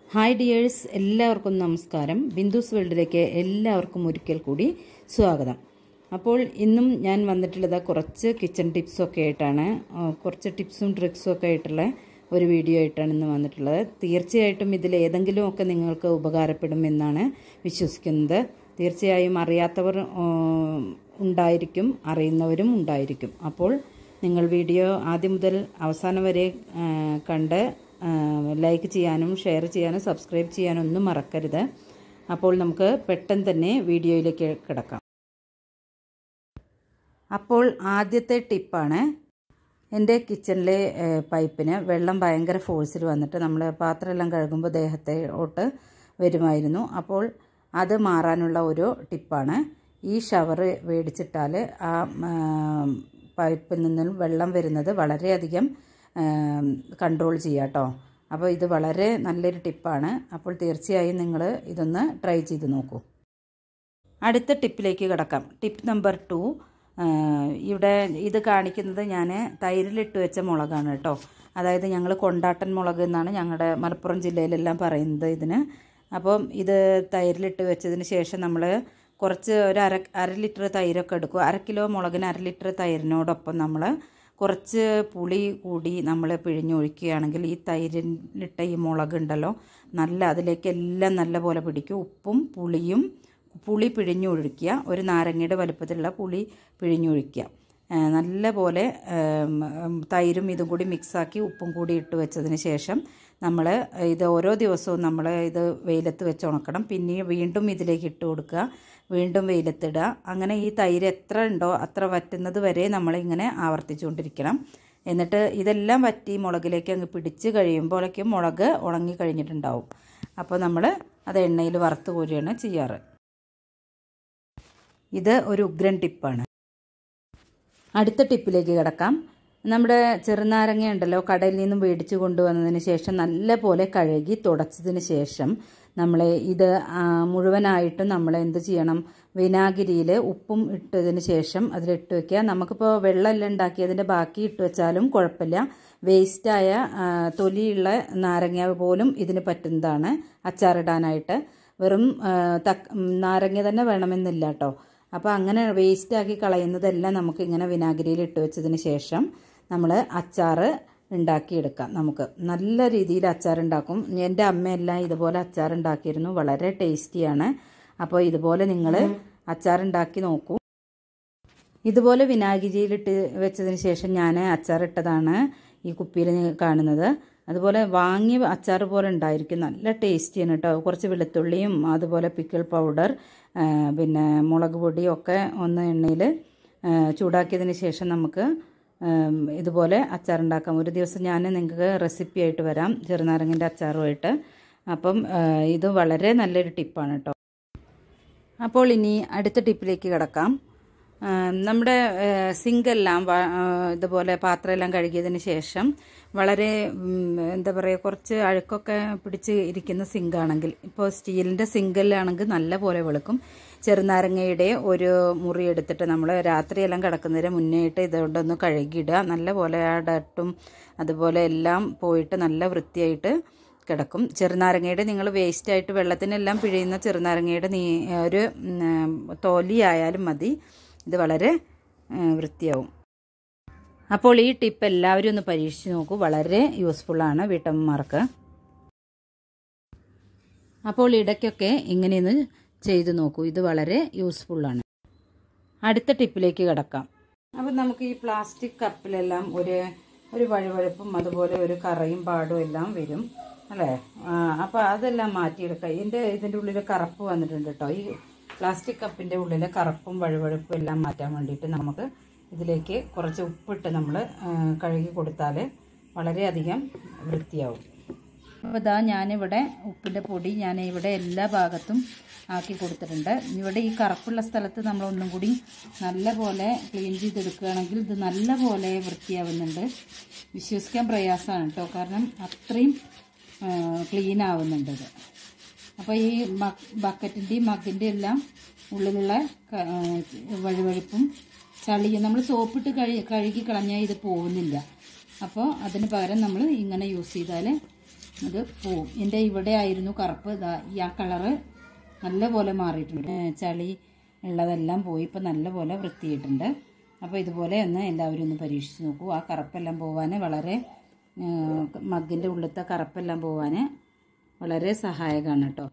hi dears എല്ലാവർക്കും നമസ്കാരം ബിന്ദുസ് വേൾഡിലേക്ക് എല്ലാവർക്കും ഒരിക്കൽ കൂടി സ്വാഗതം അപ്പോൾ ഇന്നും ഞാൻ വന്നിട്ടുള്ളത് കുറച്ച് കിച്ചൺ ടിപ്സൊക്കെ ആയിട്ടാണ് ആ, കുറച്ച് ടിപ്സും ട്രിക്സും ഒക്കെ ആയിട്ടുള്ള ഒരു വീഡിയോ ആയിട്ടാണ് ഇന്ന് വന്നിട്ടുള്ളത് തീർച്ചയായിട്ടും ഇതിൽ ഏതെങ്കിലും ഒക്കെ നിങ്ങൾക്ക് ഉപകാരപ്പെടും എന്നാണ് വിശ്വസിക്കുന്നത് തീർച്ചയായും അറിയാത്തവർ ആ, ഉണ്ടായിരിക്കും അറിയുന്നവരും ഉണ്ടായിരിക്കും അപ്പോൾ നിങ്ങൾ വീഡിയോ ആദ്യം മുതൽ അവസാനം വരെ ആ, കണ്ട് ആ, ലൈക്ക് ചെയ്യാനും ഷെയർ ചെയ്യാനും സബ്സ്ക്രൈബ് ചെയ്യാനും ഒന്നും മറക്കരുത് അപ്പോൾ നമുക്ക് പെട്ടെന്ന് തന്നെ വീഡിയോയിലേക്ക് കിടക്കാം അപ്പോൾ ആദ്യത്തെ ടിപ്പാണ് എൻ്റെ കിച്ചണിലെ ഏഹ്, പൈപ്പിന് വെള്ളം ഭയങ്കര ഫോഴ്സിൽ വന്നിട്ട് നമ്മൾ പാത്രമെല്ലാം കഴുകുമ്പോൾ ദേഹത്തോട്ട് വരുമായിരുന്നു അപ്പോൾ അത് മാറാനുള്ള ഒരു ടിപ്പാണ് ഈ ഷവർ മേടിച്ചിട്ടാൽ ആ ആം, പൈപ്പിൽ നിന്നും വെള്ളം വരുന്നത് വളരെയധികം കൺട്രോൾ ചെയ്യാം കേട്ടോ അപ്പോൾ ഇത് വളരെ നല്ലൊരു ടിപ്പാണ് അപ്പോൾ തീർച്ചയായും നിങ്ങൾ ഇതൊന്ന് ട്രൈ ചെയ്ത് നോക്കൂ അടുത്ത ടിപ്പിലേക്ക് കിടക്കാം ടിപ്പ് നമ്പർ ടു ഇവിടെ ഇത് കാണിക്കുന്നത് ഞാൻ തൈരിലിട്ട് വെച്ച മുളകാണ് കേട്ടോ അതായത് ഞങ്ങൾ കൊണ്ടാട്ടൻ മുളക് എന്നാണ് ഞങ്ങളുടെ മലപ്പുറം ജില്ലയിലെല്ലാം പറയുന്നത് ഇതിന് അപ്പം ഇത് തൈരിലിട്ട് വെച്ചതിന് ശേഷം നമ്മൾ കുറച്ച് ഒരു അര അര ലിറ്റർ തൈരൊക്കെ എടുക്കും അര കിലോ മുളകിന് അര ലിറ്റർ തൈരിനോടൊപ്പം നമ്മൾ കുറച്ച് പുളി കൂടി നമ്മൾ പിഴിഞ്ഞൊഴിക്കുകയാണെങ്കിൽ ഈ തൈരിലിട്ട ഈ മുളകുണ്ടല്ലോ നല്ല അതിലേക്ക് എല്ലാം നല്ല പോലെ പിടിക്കും ഉപ്പും പുളിയും പുളി പിഴിഞ്ഞൊഴിക്കുക ഒരു നാരങ്ങയുടെ വലുപ്പത്തിലുള്ള പുളി പിഴിഞ്ഞൊഴിക്കുക ആ, നല്ല പോലെ ഉം, ഉം, തൈരും ഇതും കൂടി മിക്സാക്കി ഉപ്പും കൂടി ഇട്ട് വെച്ചതിന് ശേഷം നമ്മൾ ഇത് ഓരോ ദിവസവും നമ്മൾ ഇത് വെയിലത്ത് വെച്ച് ഉണക്കണം പിന്നെ വീണ്ടും ഇതിലേക്ക് ഇട്ട് കൊടുക്കുക വീണ്ടും വെയിലത്തിടുക അങ്ങനെ ഈ തൈര് എത്ര ഉണ്ടോ അത്ര വറ്റുന്നത് വരെ നമ്മളിങ്ങനെ ആവർത്തിച്ചുകൊണ്ടിരിക്കണം എന്നിട്ട് ഇതെല്ലാം വറ്റി മുളകിലേക്ക് അങ്ങ് പിടിച്ച് കഴിയുമ്പോഴേക്കും മുളക് ഉണങ്ങി കഴിഞ്ഞിട്ടുണ്ടാവും അപ്പോൾ നമ്മൾ അത് എണ്ണയിൽ വറുത്ത് കോരുകയാണ് ചെയ്യാറ് ഇത് ഒരു ഉഗ്രൻ ടിപ്പാണ് അടുത്ത ടിപ്പിലേക്ക് കിടക്കാം നമ്മുടെ ചെറുനാരങ്ങ ഉണ്ടല്ലോ കടയിൽ നിന്നും മേടിച്ചു കൊണ്ടുവന്നതിന് ശേഷം നല്ല പോലെ കഴുകി തുടച്ചതിന് ശേഷം നമ്മൾ ഇത് ആ, മുഴുവനായിട്ടും നമ്മൾ എന്ത് ചെയ്യണം വിനാഗിരിയിൽ ഉപ്പും ഇട്ടതിന് ശേഷം അതിലിട്ട് വെക്കുക നമുക്കിപ്പോൾ വെള്ളമെല്ലാം ഉണ്ടാക്കിയതിൻ്റെ ബാക്കി ഇട്ട് വെച്ചാലും കുഴപ്പമില്ല വേസ്റ്റായ ആ, തൊലിയുള്ള നാരങ്ങ പോലും ഇതിന് പറ്റുന്നതാണ് അച്ചാറിടാനായിട്ട് വെറും ആ, തക്ക നാരങ്ങ തന്നെ വേണമെന്നില്ല കേട്ടോ അപ്പോൾ അങ്ങനെ വേസ്റ്റാക്കി കളയുന്നതെല്ലാം നമുക്ക് ഇങ്ങനെ വിനാഗിരിയിൽ ഇട്ട് വെച്ചതിന് ശേഷം നമ്മൾ അച്ചാർ ഉണ്ടാക്കിയെടുക്കാം നമുക്ക് നല്ല രീതിയിൽ അച്ചാർ ഉണ്ടാക്കും എൻ്റെ അമ്മയെല്ലാം ഇതുപോലെ അച്ചാർ ഉണ്ടാക്കിയിരുന്നു വളരെ ടേസ്റ്റിയാണ് അപ്പോൾ ഇതുപോലെ നിങ്ങൾ അച്ചാർ ഉണ്ടാക്കി നോക്കൂ ഇതുപോലെ വിനാഗിരിയിലിട്ട് വെച്ചതിന് ശേഷം ഞാൻ അച്ചാറിട്ടതാണ് ഈ കുപ്പിയിൽ കാണുന്നത് അതുപോലെ വാങ്ങിയ അച്ചാർ പോലെ ഉണ്ടായിരിക്കും നല്ല ടേസ്റ്റിയാണ് കേട്ടോ കുറച്ച് വെളുത്തുള്ളിയും അതുപോലെ പിക്കിൾ പൗഡർ ആ, പിന്നെ മുളക് പൊടിയും ഒക്കെ ഒന്ന് എണ്ണയിൽ ചൂടാക്കിയതിന് ശേഷം നമുക്ക് ഉം, ഇതുപോലെ അച്ചാറുണ്ടാക്കാം ഒരു ദിവസം ഞാൻ നിങ്ങൾക്ക് റെസിപ്പി ആയിട്ട് വരാം ചെറുനാരങ്ങൻ്റെ അച്ചാറുമായിട്ട് അപ്പം ആ, ഇത് വളരെ നല്ലൊരു ടിപ്പാണ് കേട്ടോ അപ്പോൾ ഇനി അടുത്ത ടിപ്പിലേക്ക് കിടക്കാം ആ, നമ്മുടെ സിങ്കെല്ലാം ഇതുപോലെ പാത്രമെല്ലാം കഴുകിയതിന് ശേഷം വളരെ ഉം, എന്താ പറയുക കുറച്ച് അഴുക്കൊക്കെ പിടിച്ച് ഇരിക്കുന്ന സിങ്കാണെങ്കിൽ ഇപ്പോൾ സ്റ്റീലിൻ്റെ സിങ്കല്ലാണെങ്കിൽ നല്ല പോലെ വെളുക്കും ചെറുനാരങ്ങയുടെ ഒരു മുറി എടുത്തിട്ട് നമ്മൾ രാത്രിയെല്ലാം കിടക്കുന്നതിന് മുന്നേയിട്ട് ഇതുകൊണ്ടൊന്ന് കഴുകിയിടുക നല്ല പോലെ ആ ഡട്ടും അതുപോലെ എല്ലാം പോയിട്ട് നല്ല വൃത്തിയായിട്ട് കിടക്കും ചെറുനാരങ്ങയുടെ നിങ്ങൾ വേസ്റ്റായിട്ട് വെള്ളത്തിനെല്ലാം പിഴിയുന്ന ചെറുനാരങ്ങയുടെ നീ ഒരു ഉം, തൊലിയായാലും മതി ഇത് വളരെ ഉം, വൃത്തിയാവും അപ്പോൾ ഈ ടിപ്പ് എല്ലാവരും ഒന്ന് പരീക്ഷിച്ച് നോക്കൂ വളരെ യൂസ്ഫുള്ളാണ് വീട്ടമ്മമാർക്ക് അപ്പോൾ ഇടയ്ക്കൊക്കെ ഇങ്ങനെയൊന്ന് ചെയ്തു നോക്കൂ ഇത് വളരെ യൂസ്ഫുള്ളാണ് അടുത്ത ടിപ്പിലേക്ക് കിടക്കാം അപ്പം നമുക്ക് ഈ പ്ലാസ്റ്റിക് കപ്പിലെല്ലാം ഒരു ഒരു വഴുവഴുപ്പും അതുപോലെ ഒരു കറയും പാടും എല്ലാം വരും അല്ലേ അപ്പോൾ അതെല്ലാം മാറ്റിയെടുക്കുക ഇതിൻ്റെ ഇതിൻ്റെ ഉള്ളിൽ കറുപ്പ് വന്നിട്ടുണ്ട് കേട്ടോ ഈ പ്ലാസ്റ്റിക് കപ്പിൻ്റെ ഉള്ളിലെ കറുപ്പും വഴുവഴുപ്പും എല്ലാം മാറ്റാൻ വേണ്ടിയിട്ട് നമുക്ക് ഇതിലേക്ക് കുറച്ച് ഉപ്പിട്ട് നമ്മൾ കഴുകി കൊടുത്താൽ വളരെയധികം വൃത്തിയാവും അപ്പോൾ ഇതാ ഞാനിവിടെ ഉപ്പിൻ്റെ പൊടി ഞാൻ ഇവിടെ എല്ലാ ഭാഗത്തും ആക്കി കൊടുത്തിട്ടുണ്ട് ഇവിടെ ഈ കറുപ്പുള്ള സ്ഥലത്ത് നമ്മൾ ഒന്നും കൂടി നല്ല പോലെ ക്ലീൻ ചെയ്തെടുക്കുകയാണെങ്കിൽ ഇത് നല്ല പോലെ വൃത്തിയാവുന്നുണ്ട് വിശ്വസിക്കാൻ പ്രയാസമാണ് കേട്ടോ കാരണം അത്രയും ക്ലീൻ ആവുന്നുണ്ട് ഇത് അപ്പോൾ ഈ ബക്കറ്റിൻ്റെയും മഗ്ഗിൻ്റെ എല്ലാം ഉള്ളിലുള്ള ക- ആ, വഴുവഴുപ്പും ചളിയും നമ്മൾ സോപ്പിട്ട് കഴി കഴുകി കളഞ്ഞാൽ ഇത് പോകുന്നില്ല അപ്പോൾ അതിന് പകരം നമ്മൾ ഇങ്ങനെ യൂസ് ചെയ്താൽ അത് പോവും എൻ്റെ ഇവിടെ ആയിരുന്നു കറുപ്പ് ഇതാ ഈ ആ കളറ് നല്ലപോലെ മാറിയിട്ടുണ്ട് ഏ, ചളി ഉള്ളതെല്ലാം പോയി ഇപ്പം നല്ലപോലെ വൃത്തിയിട്ടുണ്ട് അപ്പോൾ ഇതുപോലെ ഒന്ന് എല്ലാവരും ഒന്ന് പരീക്ഷിച്ച് നോക്കൂ ആ കറുപ്പെല്ലാം പോവാൻ വളരെ മഗ്ഗിൻ്റെ ഉള്ളിലത്തെ കറുപ്പെല്ലാം പോവാൻ വളരെ സഹായകമാണ് കേട്ടോ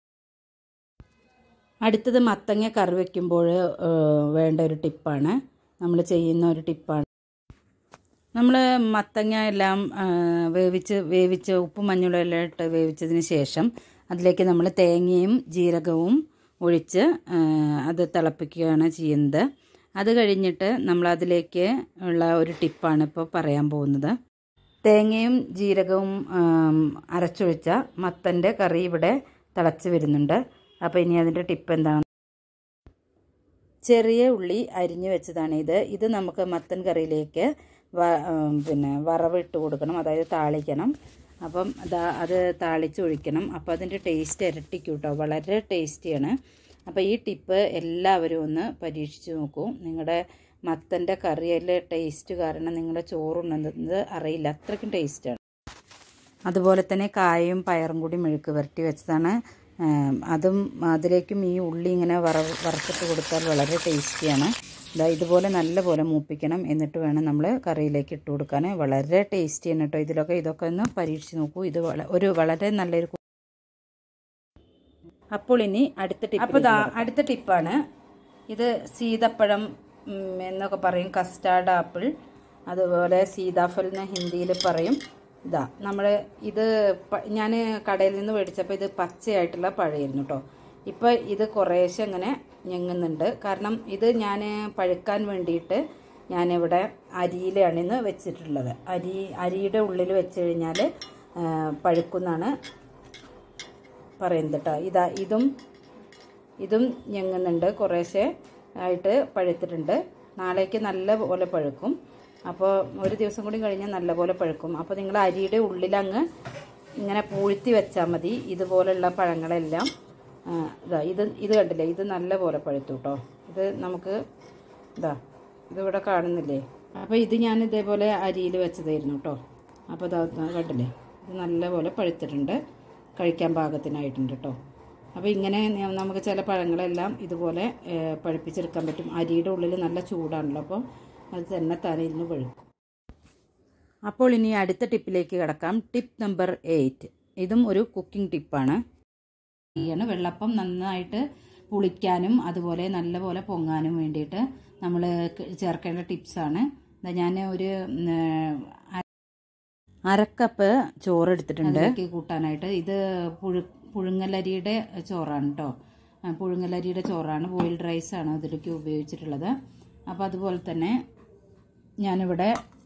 അടുത്തത് മത്തങ്ങ കറി വയ്ക്കുമ്പോൾ വേണ്ട ഒരു ടിപ്പാണ് നമ്മൾ ചെയ്യുന്ന ഒരു ടിപ്പാണ് നമ്മൾ മത്തങ്ങ എല്ലാം ആ, വേവിച്ച് വേവിച്ച് ഉപ്പും മഞ്ഞളും എല്ലാം ഇട്ട് വേവിച്ചതിന് ശേഷം അതിലേക്ക് നമ്മൾ തേങ്ങയും ജീരകവും ഒഴിച്ച് ആ, അത് തിളപ്പിക്കുകയാണ് ചെയ്യുന്നത് അത് കഴിഞ്ഞിട്ട് നമ്മൾ അതിലേക്ക് ഉള്ള ഒരു ടിപ്പാണ് ഇപ്പോൾ പറയാൻ പോകുന്നത് തേങ്ങയും ജീരകവും ആം, അരച്ചൊഴിച്ച മത്തൻ്റെ കറി ഇവിടെ തിളച്ച് വരുന്നുണ്ട് അപ്പോൾ ഇനി അതിൻ്റെ ടിപ്പ് എന്താണ് ചെറിയ ഉള്ളി അരിഞ്ഞു വെച്ചതാണ് ഇത് ഇത് നമുക്ക് മത്തൻ കറിയിലേക്ക് വ ഉം, പിന്നെ വറവിട്ട് കൊടുക്കണം അതായത് താളിക്കണം അപ്പം അതാ അത് താളിച്ചൊഴിക്കണം അപ്പോൾ അതിൻ്റെ ടേസ്റ്റ് ഇരട്ടിക്കും കേട്ടോ വളരെ ടേസ്റ്റിയാണ് അപ്പോൾ ഈ ടിപ്പ് എല്ലാവരും ഒന്ന് പരീക്ഷിച്ച് നോക്കൂ നിങ്ങളുടെ മത്തൻ്റെ കറിയിലെ ടേസ്റ്റ് കാരണം നിങ്ങളുടെ ചോറുണ്ടെന്നത് അറിയില്ല അത്രയ്ക്കും ടേസ്റ്റാണ് അതുപോലെ തന്നെ കായയും പയറും കൂടി മെഴുക്ക് വരട്ടി വെച്ചതാണ് ഏം, അതും അതിലേക്കും ഈ ഉള്ളി ഇങ്ങനെ വറ വറുത്തിട്ട് കൊടുത്താൽ വളരെ ടേസ്റ്റിയാണ് ഇതാ ഇതുപോലെ നല്ലപോലെ മൂപ്പിക്കണം എന്നിട്ട് വേണം നമ്മൾ കറിയിലേക്ക് ഇട്ട് കൊടുക്കാൻ വളരെ ടേസ്റ്റിയാണ് കേട്ടോ ഇതിലൊക്കെ ഇതൊക്കെ ഒന്ന് പരീക്ഷിച്ച് നോക്കൂ ഇത് വള- ഒരു വളരെ നല്ലൊരു കു- അപ്പോൾ ഇനി അടുത്ത ടിപ്പ് അപ്പോൾ ഇതാ അടുത്ത ടിപ്പാണ് ഇത് സീതപ്പഴം ഉം, എന്നൊക്കെ പറയും കസ്റ്റാർഡ് ആപ്പിൾ അതുപോലെ സീതാഫൽ എന്ന് ഹിന്ദിയിൽ പറയും ഇതാ നമ്മൾ ഇത് ഞാൻ കടയിൽ നിന്ന് മേടിച്ചപ്പോൾ ഇത് പച്ചയായിട്ടുള്ള പഴമായിരുന്നു കേട്ടോ ഇപ്പോൾ ഇത് കുറേശ്ശെ ഇങ്ങനെ ഞെങ്ങുന്നുണ്ട് കാരണം ഇത് ഞാൻ പഴുക്കാൻ വേണ്ടിയിട്ട് ഞാനിവിടെ അരിയിലാണ് ഇന്ന് വെച്ചിട്ടുള്ളത് അരി അരിയുടെ ഉള്ളിൽ വെച്ച് കഴിഞ്ഞാൽ പഴുക്കുന്നാണ് പറയുന്നത് കേട്ടോ ഇതാ ഇതും ഇതും ഞെങ്ങുന്നുണ്ട് കുറേശ്ശെ ആയിട്ട് പഴുത്തിട്ടുണ്ട് നാളേക്ക് നല്ല പോലെ പഴുക്കും അപ്പോൾ ഒരു ദിവസം കൂടി കഴിഞ്ഞാൽ നല്ല പോലെ പഴുക്കും അപ്പോൾ നിങ്ങൾ അരിയുടെ ഉള്ളിലങ്ങ് ഇങ്ങനെ പൂഴ്ത്തി വെച്ചാൽ മതി ഇതുപോലുള്ള പഴങ്ങളെല്ലാം ആ, ഇതാ ഇത് ഇത് കണ്ടില്ലേ ഇത് നല്ല പോലെ പഴുത്തു കേട്ടോ ഇത് നമുക്ക് ഇതാ ഇതിവിടെ കാണുന്നില്ലേ അപ്പോൾ ഇത് ഞാൻ ഇതേപോലെ അരിയിൽ വെച്ചതായിരുന്നു കേട്ടോ അപ്പോൾ ഇതാ ഇതാ കണ്ടില്ലേ ഇത് നല്ല പോലെ പഴുത്തിട്ടുണ്ട് കഴിക്കാൻ പാകത്തിനായിട്ടുണ്ട് കേട്ടോ അപ്പോൾ ഇങ്ങനെ ന- നമുക്ക് ചില പഴങ്ങളെല്ലാം ഇതുപോലെ ഏ, പഴുപ്പിച്ചെടുക്കാൻ പറ്റും അരിയുടെ ഉള്ളിൽ നല്ല ചൂടാണല്ലോ അപ്പോൾ അത് തന്നെ താനെ ഇരുന്ന് പഴുക്കും അപ്പോൾ ഇനി അടുത്ത ടിപ്പിലേക്ക് കിടക്കാം ടിപ്പ് നമ്പർ എയ്റ്റ് ഇതും ഒരു കുക്കിംഗ് ടിപ്പാണ് ചെയ്യാണ് വെള്ളപ്പം നന്നായിട്ട് പുളിക്കാനും അതുപോലെ നല്ലപോലെ പൊങ്ങാനും വേണ്ടിയിട്ട് നമ്മൾ ചേർക്കേണ്ട ടിപ്സാണ് ഞാൻ ഒരു ഉം, അര- അരക്കപ്പ് ചോറ് എടുത്തിട്ടുണ്ട് അതിലേക്ക് കൂട്ടാനായിട്ട് ഇത് പുഴു പുഴുങ്ങലരിയുടെ ചോറാണ് കേട്ടോ പുഴുങ്ങലരിയുടെ ചോറാണ് ബോയിൽഡ് റൈസാണ് ഇതിലേക്ക് ഉപയോഗിച്ചിട്ടുള്ളത് അപ്പോൾ അതുപോലെ തന്നെ ഞാനിവിടെ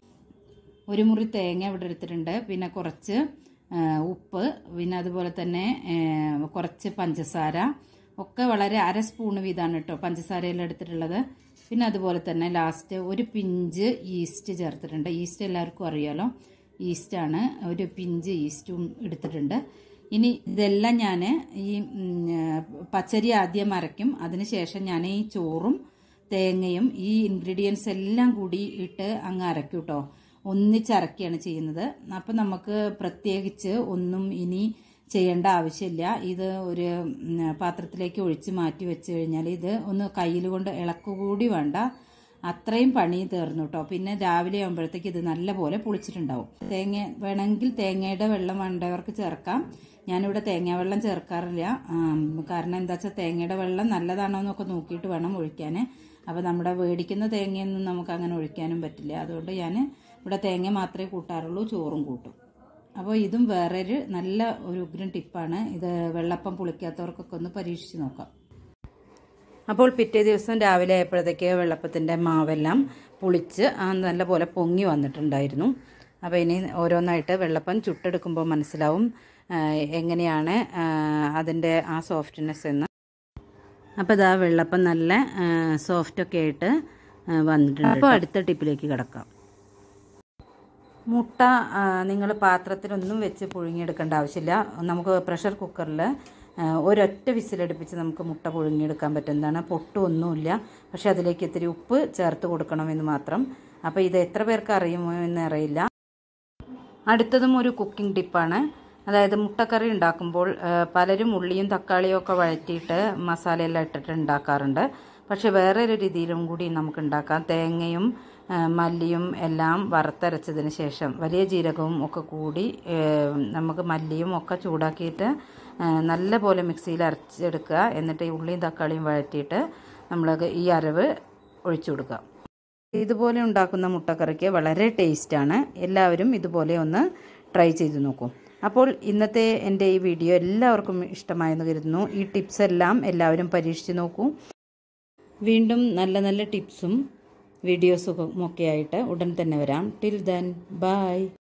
ഒരു മുറി തേങ്ങ ഇവിടെ എടുത്തിട്ടുണ്ട് പിന്നെ കുറച്ച് ആ, ഉപ്പ് പിന്നെ അതുപോലെ തന്നെ ഏ, കുറച്ച് പഞ്ചസാര ഒക്കെ വളരെ അര സ്പൂണ് വീതമാണ് കേട്ടോ പഞ്ചസാരയെല്ലാം എടുത്തിട്ടുള്ളത് പിന്നെ അതുപോലെ തന്നെ ലാസ്റ്റ് ഒരു പിഞ്ച് ഈസ്റ്റ് ചേർത്തിട്ടുണ്ട് ഈസ്റ്റ് എല്ലാവർക്കും അറിയാലോ ഈസ്റ്റാണ് ഒരു പിഞ്ച് ഈസ്റ്റും എടുത്തിട്ടുണ്ട് ഇനി ഇതെല്ലാം ഞാൻ ഈ ഉം, പച്ചരി ആദ്യം അരയ്ക്കും അതിനുശേഷം ഞാൻ ഈ ചോറും തേങ്ങയും ഈ ഇൻഗ്രീഡിയൻസ് എല്ലാം കൂടി ഇട്ട് അങ്ങ് അരയ്ക്കും കേട്ടോ ഒന്നിച്ചരക്കുകയാണ് ചെയ്യുന്നത് അപ്പം നമുക്ക് പ്രത്യേകിച്ച് ഒന്നും ഇനി ചെയ്യേണ്ട ആവശ്യമില്ല ഇത് ഒരു ഉം, പാത്രത്തിലേക്ക് ഒഴിച്ച് മാറ്റി വെച്ച് കഴിഞ്ഞാൽ ഇത് ഒന്ന് കയ്യിൽ കൊണ്ട് ഇളക്കുകൂടി വേണ്ട അത്രയും പണി തീർന്നു കേട്ടോ പിന്നെ രാവിലെ ആകുമ്പോഴത്തേക്ക് ഇത് നല്ലപോലെ പുളിച്ചിട്ടുണ്ടാവും തേങ്ങ വേണമെങ്കിൽ തേങ്ങയുടെ വെള്ളം വേണ്ടവർക്ക് ചേർക്കാം ഞാനിവിടെ തേങ്ങാ വെള്ളം ചേർക്കാറില്ല ആം, കാരണം എന്താ വെച്ചാൽ തേങ്ങയുടെ വെള്ളം നല്ലതാണോ എന്നൊക്കെ നോക്കിയിട്ട് വേണം ഒഴിക്കാൻ അപ്പോൾ നമ്മുടെ മേടിക്കുന്ന തേങ്ങയൊന്നും നമുക്ക് അങ്ങനെ ഒഴിക്കാനും പറ്റില്ല അതുകൊണ്ട് ഞാൻ ഇവിടെ തേങ്ങ മാത്രമേ കൂട്ടാറുള്ളൂ ചോറും കൂട്ടും അപ്പോൾ ഇതും വേറൊരു നല്ല ഒരു ഉഗ്രൻ ടിപ്പാണ് ഇത് വെള്ളപ്പം പുളിക്കാത്തവർക്കൊക്കെ ഒന്ന് പരീക്ഷിച്ച് നോക്കാം അപ്പോൾ പിറ്റേ ദിവസം രാവിലെ ആയപ്പോഴത്തേക്ക് വെള്ളപ്പത്തിൻ്റെ മാവെല്ലാം പുളിച്ച് ആ നല്ലപോലെ പൊങ്ങി വന്നിട്ടുണ്ടായിരുന്നു അപ്പോൾ ഇനി ഓരോന്നായിട്ട് വെള്ളപ്പം ചുട്ടെടുക്കുമ്പോൾ മനസ്സിലാവും ആ, എങ്ങനെയാണ് ആ, അതിൻ്റെ ആ സോഫ്റ്റ്നെസ് എന്ന് അപ്പോൾ ഇതാ വെള്ളപ്പം നല്ല സോഫ്റ്റൊക്കെ ആയിട്ട് ആ, വന്നിട്ടുണ്ട് അപ്പോൾ അടുത്ത ടിപ്പിലേക്ക് കിടക്കാം മുട്ട നിങ്ങൾ പാത്രത്തിലൊന്നും വെച്ച് പുഴുങ്ങിയെടുക്കേണ്ട ആവശ്യമില്ല നമുക്ക് പ്രഷർ കുക്കറിൽ ഒരൊറ്റ വിസിലടുപ്പിച്ച് നമുക്ക് മുട്ട പുഴുങ്ങിയെടുക്കാൻ പറ്റുന്നതാണ് പൊട്ടുമൊന്നുമില്ല പക്ഷെ അതിലേക്ക് ഇത്തിരി ഉപ്പ് ചേർത്ത് കൊടുക്കണമെന്ന് മാത്രം അപ്പോൾ ഇത് എത്ര പേർക്ക് അറിയുമോ എന്ന് അറിയില്ല അടുത്തതും ഒരു കുക്കിംഗ് ടിപ്പാണ് അതായത് മുട്ടക്കറി ഉണ്ടാക്കുമ്പോൾ ആ, പലരും ഉള്ളിയും തക്കാളിയും ഒക്കെ വഴറ്റിയിട്ട് മസാലയെല്ലാം ഇട്ടിട്ട് ഉണ്ടാക്കാറുണ്ട് പക്ഷെ വേറെ ഒരു രീതിയിലും കൂടി നമുക്ക് ഉണ്ടാക്കാം തേങ്ങയും ആ, മല്ലിയും എല്ലാം വറുത്തരച്ചതിന് ശേഷം വലിയ ജീരകവും ഒക്കെ കൂടി ഏ, നമുക്ക് മല്ലിയും ഒക്കെ ചൂടാക്കിയിട്ട് ആ, നല്ല പോലെ മിക്സിയിൽ അരച്ചെടുക്കുക എന്നിട്ട് ഈ ഉള്ളിയും തക്കാളിയും വഴറ്റിയിട്ട് നമ്മൾ ഈ അരവ് ഒഴിച്ചു കൊടുക്കുക ഇതുപോലെ ഉണ്ടാക്കുന്ന മുട്ടക്കറിക്ക് വളരെ ടേസ്റ്റാണ് എല്ലാവരും ഇതുപോലെ ഒന്ന് ട്രൈ ചെയ്ത് നോക്കൂ അപ്പോൾ ഇന്നത്തെ എൻ്റെ ഈ വീഡിയോ എല്ലാവർക്കും ഇഷ്ടമായെന്ന് കരുതുന്നു ഈ ടിപ്സ് എല്ലാം എല്ലാവരും പരീക്ഷിച്ച് നോക്കൂ വീണ്ടും നല്ല നല്ല ടിപ്സും വീഡിയോസും ഒക്കെ ആയിട്ട് ഉടൻ തന്നെ വരാം ടിൽ ദെൻ ബൈ